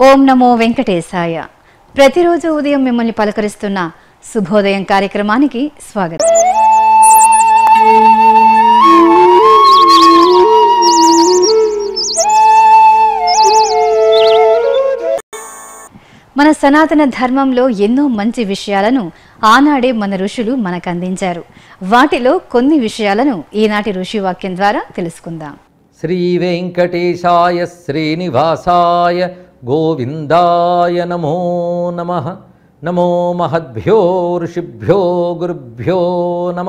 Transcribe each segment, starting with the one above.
ఓం నమో వెంకటేశాయ ప్రతిరోజు ఉదయం మిమ్మల్ని పలకరిస్తున్న శుభోదయం కార్యక్రమానికి స్వాగతం మన సనాతన ధర్మంలో ఎన్నో మంచి విషయాలను ఆనాడే మన ఋషులు మనకు అందించారు వాటిలో కొన్ని విషయాలను ఈనాటి ఋషి వాక్యం ద్వారా తెలుసుకుందాం శ్రీ వెంకటేశాయ శ్రీనివాసాయ గోవిందాయ నమో నమ నమో మహద్భ్యో ఋషిభ్యో గురుభ్యో నమ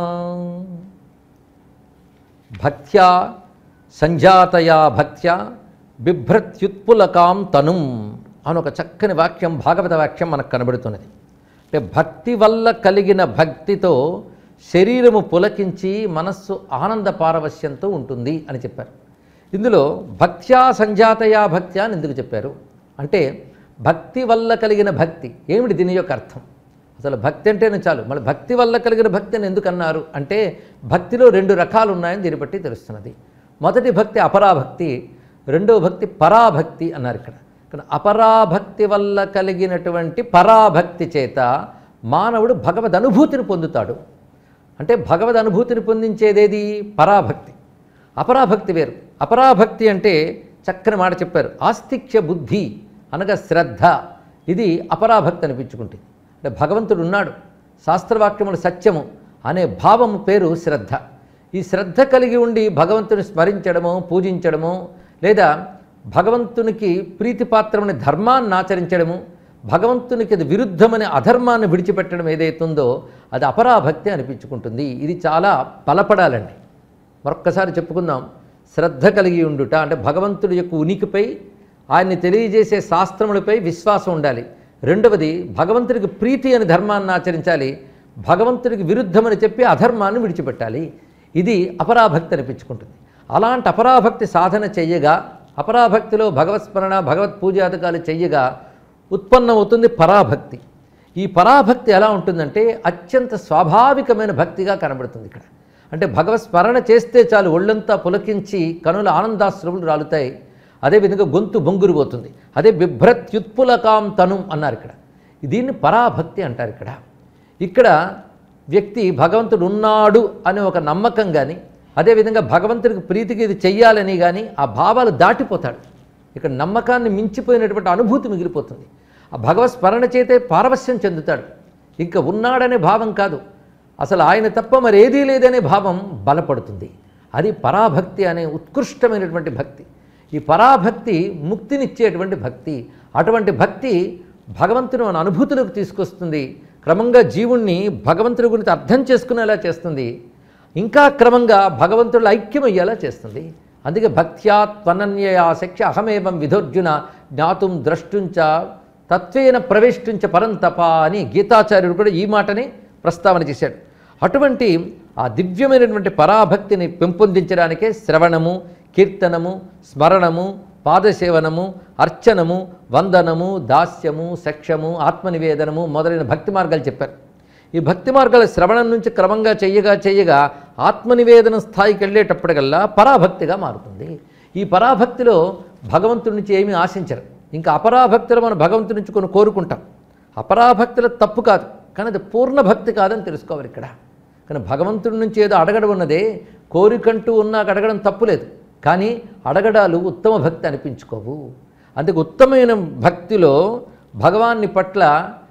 భక్త్యా సంజాతయా భక్త్యా బిభ్రత్యుత్పులకాం తనుం అని ఒక చక్కని వాక్యం భాగవత వాక్యం మనకు కనబడుతున్నది అంటే భక్తి వల్ల కలిగిన భక్తితో శరీరము పులకించి మనస్సు ఆనంద పారవశ్యంతో ఉంటుంది అని చెప్పారు ఇందులో భక్త్యా సంజాతయా భక్త్యా అని ఎందుకు చెప్పారు అంటే భక్తి వల్ల కలిగిన భక్తి ఏమిటి దీని యొక్క అర్థం అసలు భక్తి అంటేనే చాలు మళ్ళీ భక్తి వల్ల కలిగిన భక్తి అని ఎందుకు అన్నారు అంటే భక్తిలో రెండు రకాలు ఉన్నాయని దీన్ని బట్టి తెలుస్తున్నది మొదటి భక్తి అపరాభక్తి రెండవ భక్తి పరాభక్తి అన్నారు ఇక్కడ ఇక్కడ అపరాభక్తి వల్ల కలిగినటువంటి పరాభక్తి చేత మానవుడు భగవద్ అనుభూతిని పొందుతాడు అంటే భగవద్ అనుభూతిని పొందించేదేది పరాభక్తి అపరాభక్తి వేరు అపరాభక్తి అంటే చక్కని మాట చెప్పారు ఆస్తిక్య బుద్ధి అనగా శ్రద్ధ ఇది అపరాభక్తి అనిపించుకుంటుంది అంటే భగవంతుడు ఉన్నాడు శాస్త్రవాక్యములు సత్యము అనే భావము పేరు శ్రద్ధ ఈ శ్రద్ధ కలిగి ఉండి భగవంతుని స్మరించడము పూజించడము లేదా భగవంతునికి ప్రీతిపాత్రమని ధర్మాన్ని ఆచరించడము భగవంతునికి అది విరుద్ధమని అధర్మాన్ని విడిచిపెట్టడం ఏదైతుందో అది అపరాభక్తి అనిపించుకుంటుంది ఇది చాలా బలపడాలండి మరొక్కసారి చెప్పుకుందాం శ్రద్ధ కలిగి ఉండుట అంటే భగవంతుడి యొక్క ఉనికిపై ఆయన్ని తెలియజేసే శాస్త్రములపై విశ్వాసం ఉండాలి రెండవది భగవంతుడికి ప్రీతి అని ధర్మాన్ని ఆచరించాలి భగవంతుడికి విరుద్ధమని చెప్పి అధర్మాన్ని విడిచిపెట్టాలి ఇది అపరాభక్తి అనిపించుకుంటుంది అలాంటి అపరాభక్తి సాధన చెయ్యగా అపరాభక్తిలో భగవత్స్మరణ భగవత్ పూజాతకాలు చెయ్యగా ఉత్పన్నమవుతుంది పరాభక్తి ఈ పరాభక్తి ఎలా ఉంటుందంటే అత్యంత స్వాభావికమైన భక్తిగా కనబడుతుంది ఇక్కడ అంటే భగవత్ స్మరణ చేస్తే చాలు ఒళ్ళంతా పులకించి కనుల ఆనందాశ్రములు రాలుతాయి అదేవిధంగా గొంతు బొంగురు పోతుంది అదే బిభ్రత్యుత్పులకాం తను అన్నారు ఇక్కడ దీన్ని పరాభక్తి అంటారు ఇక్కడ ఇక్కడ వ్యక్తి భగవంతుడు ఉన్నాడు అనే ఒక నమ్మకం కానీ అదేవిధంగా భగవంతుడికి ప్రీతికి ఇది చెయ్యాలని కానీ ఆ భావాలు దాటిపోతాడు ఇక్కడ నమ్మకాన్ని మించిపోయినటువంటి అనుభూతి మిగిలిపోతుంది ఆ భగవత్ స్మరణ చేతే పారవస్యం చెందుతాడు ఇంకా ఉన్నాడనే భావం కాదు అసలు ఆయన తప్ప మరి ఏదీ లేదనే భావం బలపడుతుంది అది పరాభక్తి అనే ఉత్కృష్టమైనటువంటి భక్తి ఈ పరాభక్తి ముక్తినిచ్చేటువంటి భక్తి అటువంటి భక్తి భగవంతుని మన అనుభూతులకు తీసుకొస్తుంది క్రమంగా జీవుణ్ణి భగవంతుడి గురించి అర్థం చేసుకునేలా చేస్తుంది ఇంకా క్రమంగా భగవంతుడు ఐక్యమయ్యేలా చేస్తుంది అందుకే భక్త్యా త్వనన్యయా శక్య అహమేవం విధోర్జున జ్ఞాతుం ద్రష్టుంచ తత్వేన ప్రవేష్టుంచ పరంతప అని గీతాచార్యుడు కూడా ఈ మాటని ప్రస్తావన చేశాడు అటువంటి ఆ దివ్యమైనటువంటి పరాభక్తిని పెంపొందించడానికే శ్రవణము కీర్తనము స్మరణము పాదసేవనము అర్చనము వందనము దాస్యము సఖ్యము ఆత్మనివేదనము మొదలైన భక్తి మార్గాలు చెప్పారు ఈ భక్తి మార్గాల శ్రవణం నుంచి క్రమంగా చెయ్యగా చెయ్యగా ఆత్మనివేదన స్థాయికి వెళ్ళేటప్పటికల్లా పరాభక్తిగా మారుతుంది ఈ పరాభక్తిలో భగవంతుడి నుంచి ఏమీ ఆశించరు ఇంకా అపరాభక్తిలో మనం భగవంతుడి నుంచి కొన్ని కోరుకుంటాం అపరాభక్తిలో తప్పు కాదు కానీ అది పూర్ణ భక్తి కాదని తెలుసుకోవాలి ఇక్కడ కానీ భగవంతుడి నుంచి ఏదో అడగడం ఉన్నదే కోరికంటూ ఉన్నాక అడగడం తప్పులేదు కానీ అడగడాలు ఉత్తమ భక్తి అనిపించుకోవు అందుకే ఉత్తమైన భక్తిలో భగవాన్ని పట్ల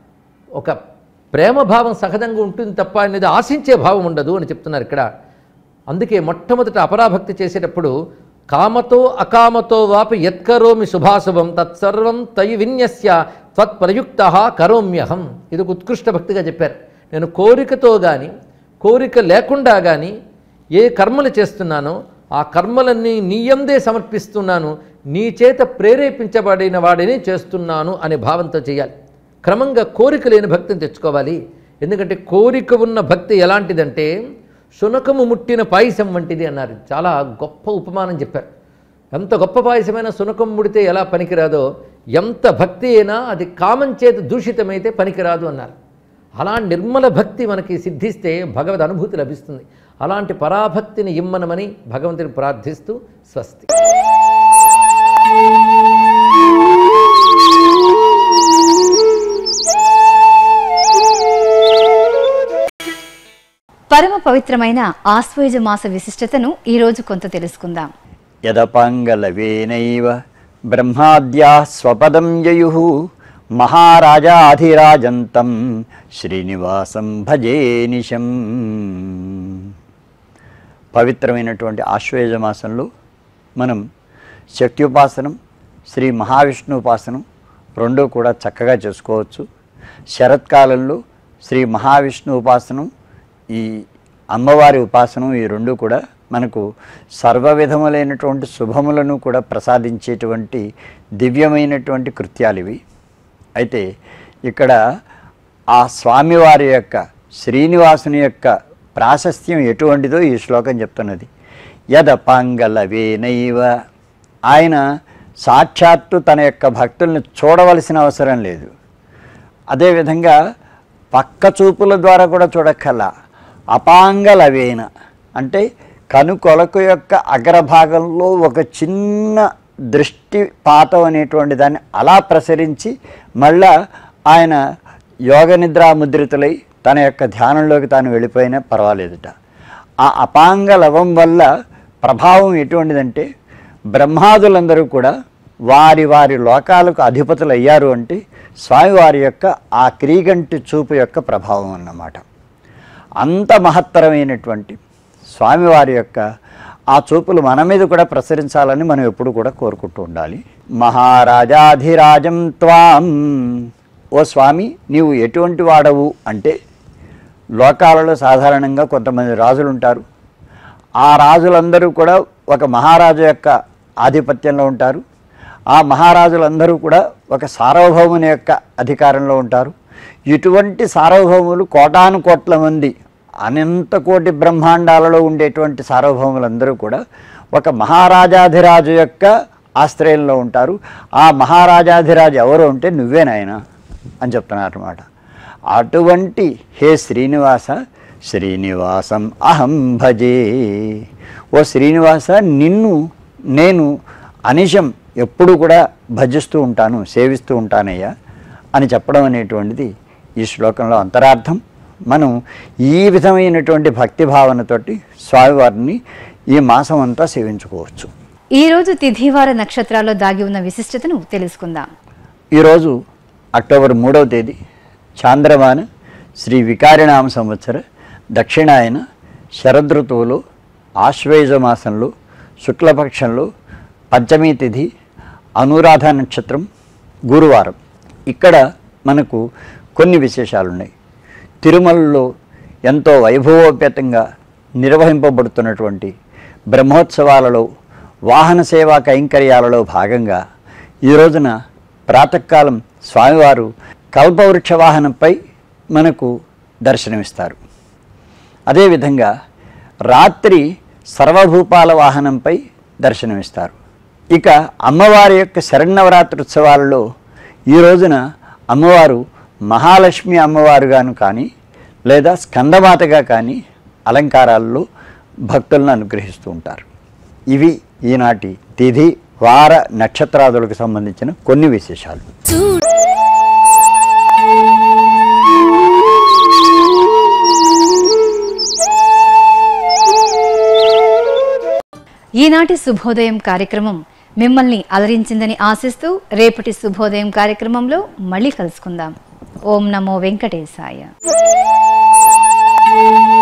ఒక ప్రేమ భావం సహజంగా ఉంటుంది తప్ప అనేది ఆశించే భావం ఉండదు అని చెప్తున్నారు ఇక్కడ అందుకే మొట్టమొదట అపరాభక్తి చేసేటప్పుడు కామతో అకామతో వాపి యత్కరోమి శుభాశుభం తత్సర్వం తయి విన్యస్య త్వత్ప్రయుక్త కరోమ్యహం ఇది ఒక ఉత్కృష్ట భక్తిగా చెప్పారు నేను కోరికతో కానీ కోరిక లేకుండా కానీ ఏ కర్మలు చేస్తున్నానో ఆ కర్మలన్నీ నీయందే సమర్పిస్తున్నాను నీ చేత ప్రేరేపించబడిన వాడిని చేస్తున్నాను అనే భావంతో చేయాలి క్రమంగా కోరిక లేని భక్తిని తెచ్చుకోవాలి ఎందుకంటే కోరిక ఉన్న భక్తి ఎలాంటిదంటే శునకము ముట్టిన పాయసం వంటిది అన్నారు చాలా గొప్ప ఉపమానం చెప్పారు ఎంత గొప్ప పాయసమైనా శునకం ముడితే ఎలా పనికిరాదో ఎంత భక్తి అయినా అది కామం చేత దూషితమైతే పనికిరాదు అన్నారు అలా నిర్మల భక్తి మనకి సిద్ధిస్తే భగవద్ అనుభూతి లభిస్తుంది అలాంటి పరాభక్తిని ఇమ్మనమని భగవంతుని ప్రార్థిస్తూ స్వస్తి పరమ పవిత్రమైన ఆశ్వయుజ మాస విశిష్టతను ఈరోజు కొంత తెలుసుకుందాం యదపాంగలవేనైవ బ్రహ్మాద్యా స్వపదం యయు మహారాజాధిరాజంతం శ్రీనివాసం భజే నిశం పవిత్రమైనటువంటి ఆశ్వేజ మాసంలో మనం శక్త్యుపాసనం శ్రీ మహావిష్ణు ఉపాసనం రెండూ కూడా చక్కగా చేసుకోవచ్చు శరత్కాలంలో శ్రీ మహావిష్ణు ఉపాసనం ఈ అమ్మవారి ఉపాసనం ఈ రెండు కూడా మనకు సర్వ విధములైనటువంటి శుభములను కూడా ప్రసాదించేటువంటి దివ్యమైనటువంటి కృత్యాలు ఇవి అయితే ఇక్కడ ఆ స్వామివారి యొక్క శ్రీనివాసుని యొక్క ప్రాశస్త్యం ఎటువంటిదో ఈ శ్లోకం చెప్తున్నది యద పాంగలవేనైవ ఆయన సాక్షాత్తు తన యొక్క భక్తుల్ని చూడవలసిన అవసరం లేదు అదేవిధంగా పక్క చూపుల ద్వారా కూడా చూడక్కల్లా అపాంగలవేన అంటే కనుకొలకు యొక్క అగ్రభాగంలో ఒక చిన్న దృష్టిపాతం అనేటువంటి దాన్ని అలా ప్రసరించి మళ్ళా ఆయన యోగ నిద్రా ముద్రితులై తన యొక్క ధ్యానంలోకి తాను వెళ్ళిపోయినా పర్వాలేదుట ఆ అపాంగ లవం వల్ల ప్రభావం ఎటువంటిదంటే బ్రహ్మాదులందరూ కూడా వారి వారి లోకాలకు అధిపతులు అయ్యారు అంటే స్వామివారి యొక్క ఆ క్రీగంటి చూపు యొక్క ప్రభావం అన్నమాట అంత మహత్తరమైనటువంటి స్వామివారి యొక్క ఆ చూపులు మన మీద కూడా ప్రసరించాలని మనం ఎప్పుడు కూడా కోరుకుంటూ ఉండాలి మహారాజాధిరాజం త్వాం ఓ స్వామి నీవు ఎటువంటి వాడవు అంటే లోకాలలో సాధారణంగా కొంతమంది రాజులు ఉంటారు ఆ రాజులందరూ కూడా ఒక మహారాజు యొక్క ఆధిపత్యంలో ఉంటారు ఆ మహారాజులందరూ కూడా ఒక సార్వభౌముని యొక్క అధికారంలో ఉంటారు ఇటువంటి సార్వభౌములు కోటాను కోట్ల మంది అనంత కోటి బ్రహ్మాండాలలో ఉండేటువంటి సార్వభౌములందరూ కూడా ఒక మహారాజాధిరాజు యొక్క ఆశ్రయంలో ఉంటారు ఆ మహారాజాధిరాజు ఎవరు అంటే నువ్వే నాయన అని చెప్తున్నారు అనమాట అటువంటి హే శ్రీనివాస శ్రీనివాసం అహం భజే ఓ శ్రీనివాస నిన్ను నేను అనిశం ఎప్పుడు కూడా భజిస్తూ ఉంటాను సేవిస్తూ ఉంటానయ్యా అని చెప్పడం అనేటువంటిది ఈ శ్లోకంలో అంతరార్థం మనం ఈ విధమైనటువంటి భక్తి భావనతోటి స్వామివారిని ఈ మాసం అంతా సేవించుకోవచ్చు ఈరోజు తిథివార నక్షత్రాల్లో దాగి ఉన్న విశిష్టతను తెలుసుకుందాం ఈరోజు అక్టోబర్ మూడవ తేదీ చాంద్రమాన శ్రీ వికారినామ సంవత్సర దక్షిణాయన శరదృతువులో ఆశ్వేజ మాసంలో శుక్లపక్షంలో పంచమీ తిథి అనురాధ నక్షత్రం గురువారం ఇక్కడ మనకు కొన్ని విశేషాలు ఉన్నాయి తిరుమలలో ఎంతో వైభవోపేతంగా నిర్వహింపబడుతున్నటువంటి బ్రహ్మోత్సవాలలో వాహన సేవా కైంకర్యాలలో భాగంగా ఈ రోజున ప్రాతకాలం స్వామివారు కల్పవృక్ష వాహనంపై మనకు దర్శనమిస్తారు అదేవిధంగా రాత్రి సర్వభూపాల వాహనంపై దర్శనమిస్తారు ఇక అమ్మవారి యొక్క శరణవరాత్రి ఉత్సవాలలో ఈ రోజున అమ్మవారు మహాలక్ష్మి అమ్మవారుగాను కానీ లేదా స్కందమాతగా కానీ అలంకారాల్లో భక్తులను అనుగ్రహిస్తూ ఉంటారు ఇవి ఈనాటి తిథి వార నక్షత్రాదులకు సంబంధించిన కొన్ని విశేషాలు ఈనాటి శుభోదయం కార్యక్రమం మిమ్మల్ని అలరించిందని ఆశిస్తూ రేపటి శుభోదయం కార్యక్రమంలో మళ్ళీ కలుసుకుందాం ఓం నమో వెంకటేశాయ